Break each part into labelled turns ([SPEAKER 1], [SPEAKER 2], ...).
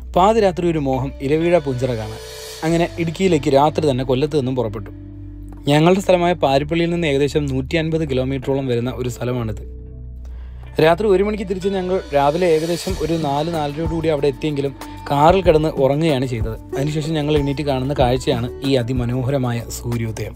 [SPEAKER 1] പാതിരാത്രി ഒരു മോഹം ഇരവീഴ പുഞ്ചിറ കാണാൻ അങ്ങനെ ഇടുക്കിയിലേക്ക് രാത്രി തന്നെ കൊല്ലത്ത് നിന്നും പുറപ്പെട്ടു ഞങ്ങളുടെ സ്ഥലമായ പാരിപ്പള്ളിയിൽ നിന്ന് ഏകദേശം നൂറ്റി അൻപത് കിലോമീറ്ററോളം വരുന്ന ഒരു സ്ഥലമാണിത് രാത്രി ഒരു മണിക്ക് തിരിച്ച് ഞങ്ങൾ രാവിലെ ഏകദേശം ഒരു നാല് നാലരയോടുകൂടി അവിടെ എത്തിയെങ്കിലും കാറിൽ കിടന്ന് ഉറങ്ങുകയാണ് ചെയ്തത് അതിനുശേഷം ഞങ്ങൾ എണീറ്റ് കാണുന്ന കാഴ്ചയാണ് ഈ അതിമനോഹരമായ സൂര്യോദയം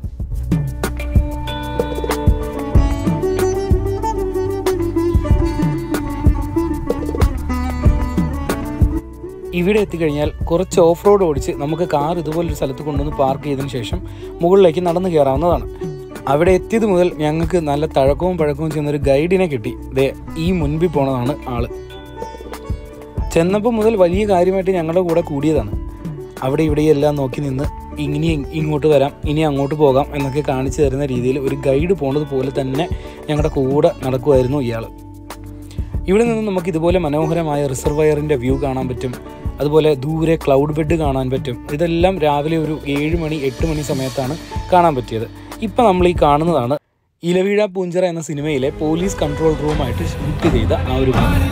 [SPEAKER 1] ഇവിടെ എത്തിക്കഴിഞ്ഞാൽ കുറച്ച് ഓഫ് റോഡ് ഓടിച്ച് നമുക്ക് കാർ ഇതുപോലൊരു സ്ഥലത്ത് കൊണ്ടുവന്ന് പാർക്ക് ചെയ്തതിന് ശേഷം മുകളിലേക്ക് നടന്നു കയറാവുന്നതാണ് അവിടെ എത്തിയത് മുതൽ ഞങ്ങൾക്ക് നല്ല തഴക്കവും പഴക്കവും ചെയ്യുന്ന ഒരു ഗൈഡിനെ കിട്ടി ദേ ഈ മുൻപിൽ പോണതാണ് ആള് ചെന്നപ്പോൾ മുതൽ വലിയ കാര്യമായിട്ട് ഞങ്ങളുടെ കൂടെ കൂടിയതാണ് അവിടെ ഇവിടെ എല്ലാം നോക്കി നിന്ന് ഇനി ഇങ്ങോട്ട് വരാം ഇനി അങ്ങോട്ട് പോകാം എന്നൊക്കെ കാണിച്ചു തരുന്ന രീതിയിൽ ഒരു ഗൈഡ് പോണത് പോലെ തന്നെ ഞങ്ങളുടെ കൂടെ നടക്കുമായിരുന്നു ഇയാൾ ഇവിടെ നിന്ന് നമുക്ക് ഇതുപോലെ മനോഹരമായ റിസർവയറിൻ്റെ വ്യൂ കാണാൻ പറ്റും അതുപോലെ ദൂരെ ക്ലൗഡ് ബെഡ് കാണാൻ പറ്റും ഇതെല്ലാം രാവിലെ ഒരു ഏഴ് മണി എട്ട് മണി സമയത്താണ് കാണാൻ പറ്റിയത് ഇപ്പം നമ്മൾ ഈ കാണുന്നതാണ് ഇലവീഴ പൂഞ്ചിറ എന്ന സിനിമയിലെ പോലീസ് കൺട്രോൾ റൂമായിട്ട് ഷൂട്ട് ചെയ്ത ആ ഒരു ഭാഗം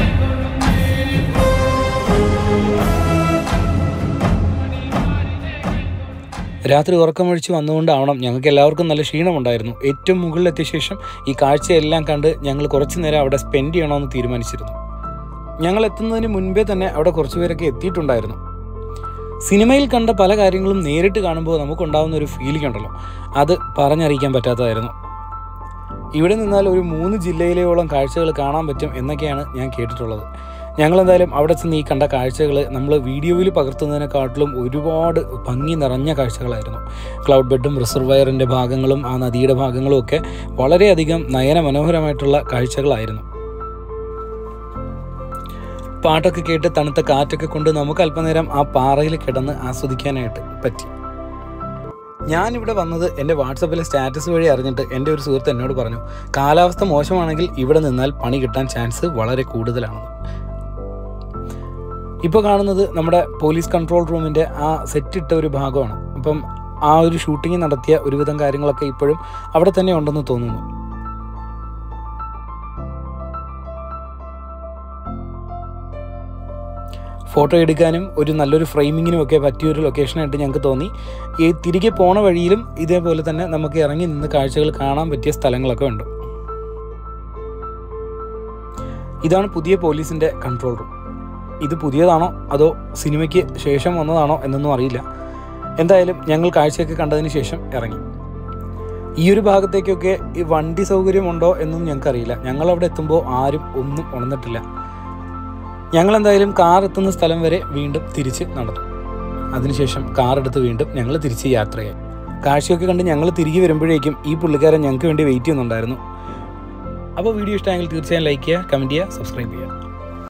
[SPEAKER 1] രാത്രി ഉറക്കമൊഴിച്ച് വന്നുകൊണ്ടാവണം ഞങ്ങൾക്ക് എല്ലാവർക്കും നല്ല ക്ഷീണമുണ്ടായിരുന്നു ഏറ്റവും മുകളിലെത്തിയ ശേഷം ഈ കാഴ്ചയെല്ലാം കണ്ട് ഞങ്ങൾ കുറച്ചു നേരം അവിടെ സ്പെൻഡ് ചെയ്യണമെന്ന് തീരുമാനിച്ചിരുന്നു ഞങ്ങൾ എത്തുന്നതിന് മുൻപേ തന്നെ അവിടെ കുറച്ച് പേരൊക്കെ എത്തിയിട്ടുണ്ടായിരുന്നു സിനിമയിൽ കണ്ട പല കാര്യങ്ങളും നേരിട്ട് കാണുമ്പോൾ നമുക്കുണ്ടാകുന്ന ഒരു ഫീലിംഗ് ഉണ്ടല്ലോ അത് പറഞ്ഞറിയിക്കാൻ പറ്റാത്തതായിരുന്നു ഇവിടെ നിന്നാൽ ഒരു മൂന്ന് ജില്ലയിലെയോളം കാഴ്ചകൾ കാണാൻ പറ്റും എന്നൊക്കെയാണ് ഞാൻ കേട്ടിട്ടുള്ളത് ഞങ്ങളെന്തായാലും അവിടെ ചെന്ന് ഈ കണ്ട കാഴ്ചകൾ നമ്മൾ വീഡിയോയിൽ പകർത്തുന്നതിനെക്കാട്ടിലും ഒരുപാട് ഭംഗി നിറഞ്ഞ കാഴ്ചകളായിരുന്നു ക്ലൗഡ് ബെഡും റിസർവയറിൻ്റെ ഭാഗങ്ങളും ആ നദിയുടെ ഭാഗങ്ങളും ഒക്കെ വളരെയധികം നയന മനോഹരമായിട്ടുള്ള കാഴ്ചകളായിരുന്നു പാട്ടൊക്കെ കേട്ട് തണുത്ത കാറ്റൊക്കെ കൊണ്ട് നമുക്ക് അല്പനേരം ആ പാറയിൽ കിടന്ന് ആസ്വദിക്കാനായിട്ട് പറ്റി ഞാനിവിടെ വന്നത് എൻ്റെ വാട്സപ്പിലെ സ്റ്റാറ്റസ് വഴി അറിഞ്ഞിട്ട് എൻ്റെ ഒരു സുഹൃത്ത് എന്നോട് പറഞ്ഞു കാലാവസ്ഥ മോശമാണെങ്കിൽ ഇവിടെ നിന്നാൽ പണി കിട്ടാൻ ചാൻസ് വളരെ കൂടുതലാണെന്ന് ഇപ്പോൾ കാണുന്നത് നമ്മുടെ പോലീസ് കൺട്രോൾ റൂമിൻ്റെ ആ സെറ്റ് ഇട്ട ഒരു ഭാഗമാണ് അപ്പം ആ ഒരു ഷൂട്ടിംഗ് നടത്തിയ ഒരുവിധം കാര്യങ്ങളൊക്കെ ഇപ്പോഴും അവിടെ തന്നെ ഉണ്ടെന്ന് തോന്നുന്നു ഫോട്ടോ എടുക്കാനും ഒരു നല്ലൊരു ഫ്രെയിമിങ്ങിനും ഒക്കെ പറ്റിയ ഒരു ലൊക്കേഷനായിട്ട് ഞങ്ങൾക്ക് തോന്നി ഈ തിരികെ പോണ വഴിയിലും ഇതേപോലെ തന്നെ നമുക്ക് ഇറങ്ങി നിന്ന് കാഴ്ചകൾ കാണാൻ പറ്റിയ സ്ഥലങ്ങളൊക്കെ ഉണ്ട് ഇതാണ് പുതിയ പോലീസിൻ്റെ കൺട്രോൾ റൂം ഇത് പുതിയതാണോ അതോ സിനിമയ്ക്ക് ശേഷം വന്നതാണോ എന്നൊന്നും അറിയില്ല എന്തായാലും ഞങ്ങൾ കാഴ്ചയൊക്കെ കണ്ടതിന് ശേഷം ഇറങ്ങി ഈ ഒരു ഭാഗത്തേക്കൊക്കെ ഈ വണ്ടി സൗകര്യമുണ്ടോ എന്നും ഞങ്ങൾക്കറിയില്ല ഞങ്ങൾ അവിടെ എത്തുമ്പോൾ ആരും ഒന്നും ഉണർന്നിട്ടില്ല ഞങ്ങൾ എന്തായാലും കാർ എത്തുന്ന സ്ഥലം വരെ വീണ്ടും തിരിച്ച് നടന്നു അതിനുശേഷം കാർ എടുത്ത് വീണ്ടും ഞങ്ങൾ തിരിച്ച് യാത്രയായി കാഴ്ചയൊക്കെ കണ്ട് ഞങ്ങൾ തിരികെ വരുമ്പോഴേക്കും ഈ പുള്ളിക്കാരൻ ഞങ്ങൾക്ക് വേണ്ടി വെയിറ്റ് ചെയ്യുന്നുണ്ടായിരുന്നു അപ്പോൾ വീഡിയോ ഇഷ്ടമെങ്കിൽ തീർച്ചയായും ലൈക്ക് ചെയ്യുക കമൻറ്റ് ചെയ്യുക സബ്സ്ക്രൈബ് ചെയ്യുക